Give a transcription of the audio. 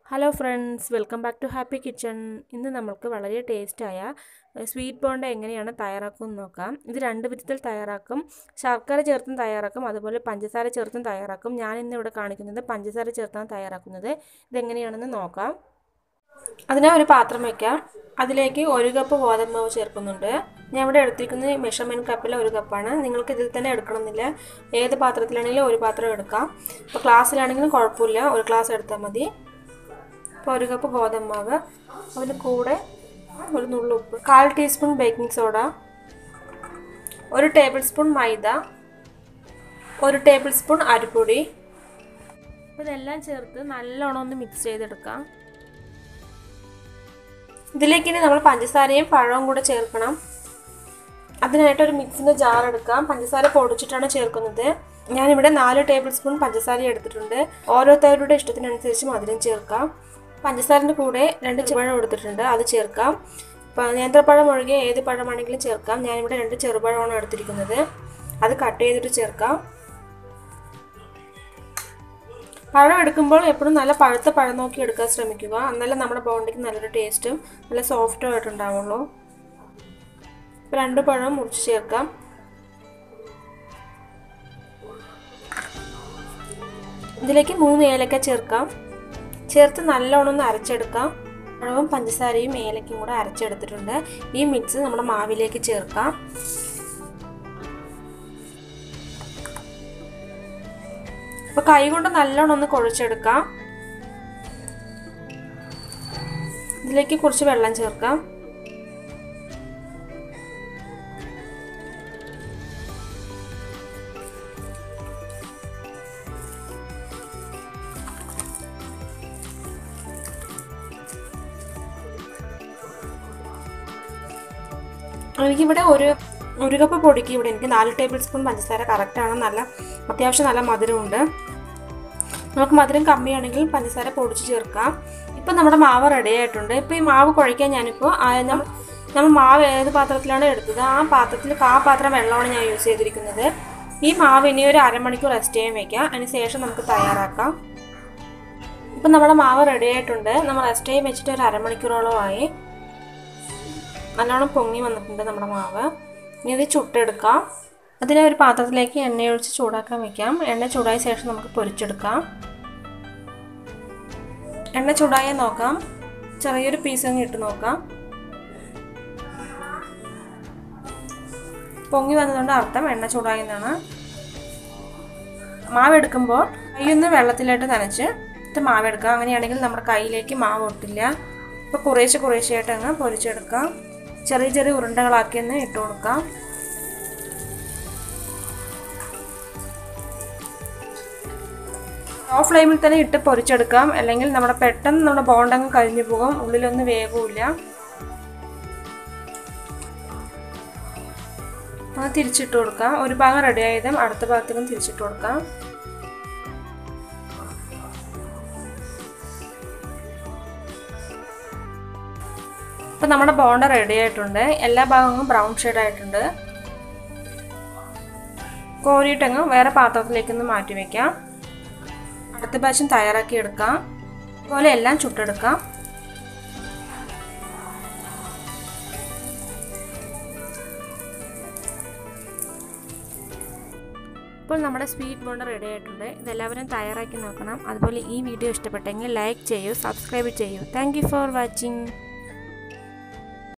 hello friends welcome back to happy kitchen ഇന്ന് നമുക്ക് വളരെ ടേസ്റ്റായ സ്വീറ്റ് ബോണ്ട എങ്ങനെയാണ് തയ്യാറാക്കുമെന്ന് നോക്കാം ഇത് രണ്ട് വിധത്തിൽ തയ്യാറാക്കും ശർക്കര ചേർത്തും തയ്യാറാക്കും അതുപോലെ പഞ്ചസാര ചേർത്തും തയ്യാറാക്കും ഞാൻ ഇന്ന് ഇവിടെ കാണിക്കുന്നത് പഞ്ചസാര ചേർത്താണ് തയ്യാറാക്കുന്നത് ഇതെങ്ങനെയാണെന്ന് നോക്കാം അതിനായി ഒരു പാത്രം വയ്ക്കാം അതിലേക്ക് ഒരു കപ്പ് ഗോതമ്പ് മാവ് ചേർക്കുന്നുണ്ട് ഞാൻ ഇവിടെ എടുത്തിരിക്കുന്നത് മെഷർമെൻറ്റ് കപ്പിൽ ഒരു കപ്പാണ് നിങ്ങൾക്ക് ഇതിൽ തന്നെ എടുക്കണമെന്നില്ല ഏത് പാത്രത്തിലാണെങ്കിലും ഒരു പാത്രം എടുക്കാം ഇപ്പോൾ ക്ലാസ്സിലാണെങ്കിലും കുഴപ്പമില്ല ഒരു ഗ്ലാസ് എടുത്താൽ മതി ഇപ്പോൾ ഒരു കപ്പ് ഗോതമ്പ് മാവ് അതിന് കൂടെ ഒരു നുള്ളുപ്പ് കാൽ ടീസ്പൂൺ ബേക്കിംഗ് സോഡ ഒരു ടേബിൾ സ്പൂൺ മൈദ ഒരു ടേബിൾ സ്പൂൺ അരിപ്പൊടി അപ്പോൾ ഇതെല്ലാം ചേർത്ത് നല്ലോണം ഒന്ന് മിക്സ് ചെയ്തെടുക്കാം ഇതിലേക്ക് ഇനി നമ്മൾ പഞ്ചസാരയും പഴവും കൂടെ ചേർക്കണം അതിനായിട്ട് ഒരു മിക്സിൻ്റെ ജാർ എടുക്കാം പഞ്ചസാര പൊടിച്ചിട്ടാണ് ചേർക്കുന്നത് ഞാനിവിടെ നാല് ടേബിൾ സ്പൂൺ പഞ്ചസാര എടുത്തിട്ടുണ്ട് ഓരോരുത്തരുടെ ഇഷ്ടത്തിനനുസരിച്ച് മധുരം ചേർക്കാം പഞ്ചസാരൻ്റെ കൂടെ രണ്ട് ചെറുപഴം എടുത്തിട്ടുണ്ട് അത് ചേർക്കാം നേന്ത്രപ്പഴം ഒഴികെ ഏത് പഴമാണെങ്കിലും ചേർക്കാം ഞാനിവിടെ രണ്ട് ചെറുപഴമാണ് എടുത്തിരിക്കുന്നത് അത് കട്ട് ചെയ്തിട്ട് ചേർക്കാം പഴം എടുക്കുമ്പോൾ എപ്പോഴും നല്ല പഴുത്ത പഴം നോക്കി എടുക്കാൻ ശ്രമിക്കുക എന്നാലേ നമ്മുടെ ബോണ്ടിക്ക് നല്ലൊരു ടേസ്റ്റും നല്ല സോഫ്റ്റും ആയിട്ടുണ്ടാവുള്ളൂ രണ്ട് പഴം മുറിച്ച് ചേർക്കാം ഇതിലേക്ക് മൂന്ന് ഏലക്ക ചേർക്കാം ചേർത്ത് നല്ലോണം ഒന്ന് അരച്ചെടുക്കാം പഴവും പഞ്ചസാരയും ഏലക്കയും കൂടെ അരച്ചെടുത്തിട്ടുണ്ട് ഈ മിക്സ് നമ്മുടെ മാവിലേക്ക് ചേർക്കാം അപ്പോൾ കൈ കൊണ്ട് നല്ലോണം ഒന്ന് കുഴച്ചെടുക്കാം ഇതിലേക്ക് കുറച്ച് വെള്ളം ചേർക്കാം എനിക്കിവിടെ ഒരു ഒരു കപ്പ് പൊടിക്ക് ഇവിടെ എനിക്ക് നാല് ടേബിൾ സ്പൂൺ പഞ്ചസാര കറക്റ്റാണ് നല്ല അത്യാവശ്യം നല്ല മധുരമുണ്ട് നമുക്ക് മധുരം കമ്മിയാണെങ്കിൽ പഞ്ചസാര പൊടിച്ച് ചേർക്കാം ഇപ്പം നമ്മുടെ മാവ് റെഡി ആയിട്ടുണ്ട് ഇപ്പോൾ ഈ മാവ് കുഴയ്ക്കാൻ ഞാനിപ്പോൾ നമ്മൾ മാവ് ഏത് പാത്രത്തിലാണ് എടുത്തത് ആ പാത്രത്തിൽ ആ പാത്രം വെള്ളമാണ് ഞാൻ യൂസ് ചെയ്തിരിക്കുന്നത് ഈ മാവ് ഇനി ഒരു അരമണിക്കൂർ റെസ്റ്റ് ചെയ്യാൻ വെക്കാം അതിന് ശേഷം നമുക്ക് തയ്യാറാക്കാം ഇപ്പം നമ്മുടെ മാവ് റെഡി ആയിട്ടുണ്ട് നമ്മൾ റെസ്റ്റ് ചെയ്യാൻ വെച്ചിട്ട് ഒരു അരമണിക്കൂറോളമായി നല്ലോണം പൊങ്ങി വന്നിട്ടുണ്ട് നമ്മുടെ മാവ് ഇനി ഇത് ചുട്ടെടുക്കാം അതിനെ ഒരു പാത്രത്തിലേക്ക് എണ്ണ ഒഴിച്ച് ചൂടാക്കാൻ വെക്കാം എണ്ണ ചൂടായ ശേഷം നമുക്ക് പൊരിച്ചെടുക്കാം എണ്ണ ചൂടായ നോക്കാം ചെറിയൊരു പീസ് അങ്ങ് ഇട്ട് നോക്കാം പൊങ്ങി വന്നതുകൊണ്ട് അർത്ഥം എണ്ണ ചൂടായെന്നാണ് മാവ് എടുക്കുമ്പോൾ കൈയൊന്ന് വെള്ളത്തിലായിട്ട് നനച്ച് ഇത് മാവ് എടുക്കാം അങ്ങനെയാണെങ്കിൽ നമ്മുടെ കയ്യിലേക്ക് മാവ് ഒട്ടില്ല ഇപ്പോൾ കുറേശ്ശെ കുറേശ്ശെയായിട്ട് അങ്ങ് പൊരിച്ചെടുക്കാം ചെറിയ ചെറിയ ഉരുണ്ടകളാക്കി ഒന്ന് ഇട്ട് കൊടുക്കാം ലോ ഫ്ലെയിമിൽ തന്നെ ഇട്ട് പൊരിച്ചെടുക്കാം അല്ലെങ്കിൽ നമ്മുടെ പെട്ടെന്ന് നമ്മുടെ ബോണ്ടങ്ങ് കരിഞ്ഞു പോകും ഉള്ളിലൊന്നും വേഗമില്ല അത് തിരിച്ചിട്ട് കൊടുക്കാം ഒരു ഭാഗം റെഡി ആയതും അടുത്ത ഭാഗത്തേക്കും തിരിച്ചിട്ട് കൊടുക്കാം ഇപ്പം നമ്മുടെ ബോണ്ട റെഡി ആയിട്ടുണ്ട് എല്ലാ ഭാഗങ്ങളും ബ്രൗൺ ഷെയ്ഡ് ആയിട്ടുണ്ട് കോരിയിട്ടങ്ങ് വേറെ പാത്രത്തിലേക്കൊന്ന് മാറ്റി വയ്ക്കാം അടുത്ത പ്രാവശ്യം തയ്യാറാക്കി എടുക്കാം അതുപോലെ എല്ലാം ചുട്ടെടുക്കാം ഇപ്പോൾ നമ്മുടെ സ്വീറ്റ് ബോണ്ട റെഡി ആയിട്ടുണ്ട് ഇതെല്ലാവരും തയ്യാറാക്കി നോക്കണം അതുപോലെ ഈ വീഡിയോ ഇഷ്ടപ്പെട്ടെങ്കിൽ ലൈക്ക് ചെയ്യൂ സബ്സ്ക്രൈബ് ചെയ്യൂ താങ്ക് ഫോർ വാച്ചിങ്